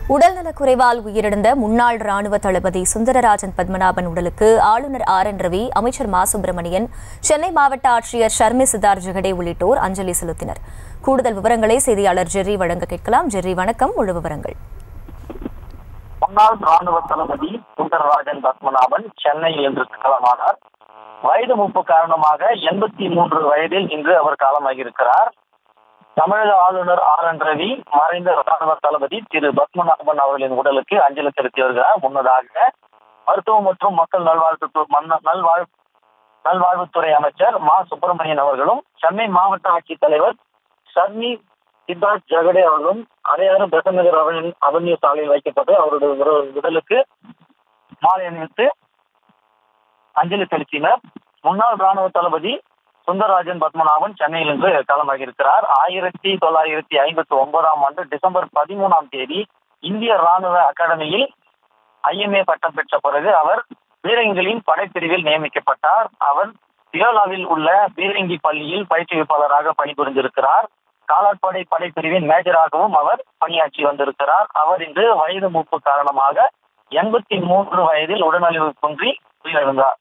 உடல்நலக்குறைவால் உயிரிழந்த முன்னாள் ராணுவ தளபதி சுந்தரராஜன் பத்மநாபன் உடலுக்கு ஆளுநர் ஆர் என் ரவி அமைச்சர் மா சுப்பிரமணியன் சென்னை மாவட்ட ஆட்சியர் ஷர்மி சித்தார் ஜெகடே உள்ளிட்டோர் அஞ்சலி செலுத்தினர் கூடுதல் விவரங்களை செய்தியாளர் ஜெர்ரி வழங்க கேட்கலாம் ஜெர்ரி வணக்கம் முழு விவரங்கள் முன்னாள் ராணுவ தளபதி சுந்தரராஜன் பத்மநாபன் சென்னையில் இன்று காலமானார் வயது மூப்பு காரணமாக எண்பத்தி மூன்று வயதில் இன்று அவர் காலமாகியிருக்கிறார் தமிழக ஆளுநர் ஆர் என் ரவி மறைந்த ராணுவ தளபதி திரு பத்மநாபன் அவர்களின் உடலுக்கு அஞ்சலி செலுத்தி வருகிறார் முன்னதாக மருத்துவம் மற்றும் மக்கள் நல்வாழ்வு மன்ன- நல்வாழ் நல்வாழ்வுத்துறை அமைச்சர் மா சுப்பிரமணியன் அவர்களும் சென்னை மாவட்ட ஆட்சித்தலைவர் ஷர்மி சித்தார்த் ஜெகடே அவர்களும் அடையாறு பெசநகர் அவென்யூ அவென்யூ சாலையில் வைக்கப்பட்டு அவருடைய உட- உடலுக்கு மாலை அணிவித்து அஞ்சலி செலுத்தினர் முன்னாள் ராணுவ தளபதி சுந்தரராஜன் பத்மநாபன் சென்னையில் இன்று காலமாகியிருக்கிறார் ஆயிரத்தி தொள்ளாயிரத்தி ஐம்பத்தி ஒன்பதாம் ஆண்டு டிசம்பர் பதிமூணாம் தேதி இந்திய ராணுவ அகாடமியில் ஐஎம்ஏ பட்டம் பெற்ற பிறகு அவர் பீரங்கிகளின் படைப்பிரிவில் நியமிக்கப்பட்டார் அவர் தியோலாவில் உள்ள பீரங்கி பள்ளியில் பயிற்றுவிப்பாளராக பணிபுரிந்திருக்கிறார் காலாட்படை படைப்பிரிவின் மேஜராகவும் அவர் பணியாற்றி வந்திருக்கிறார் அவர் இன்று வயது மூப்பு காரணமாக எண்பத்தி மூன்று வயதில் உடல்நலிவு குன்றி உயிரிழந்தார்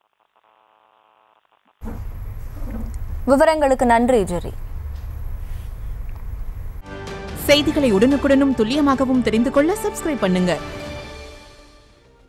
விவரங்களுக்கு நன்றி ஜெர்ரி செய்திகளை உடனுக்குடனும் துல்லியமாகவும் தெரிந்து கொள்ள சப்ஸ்கிரைப் பண்ணுங்க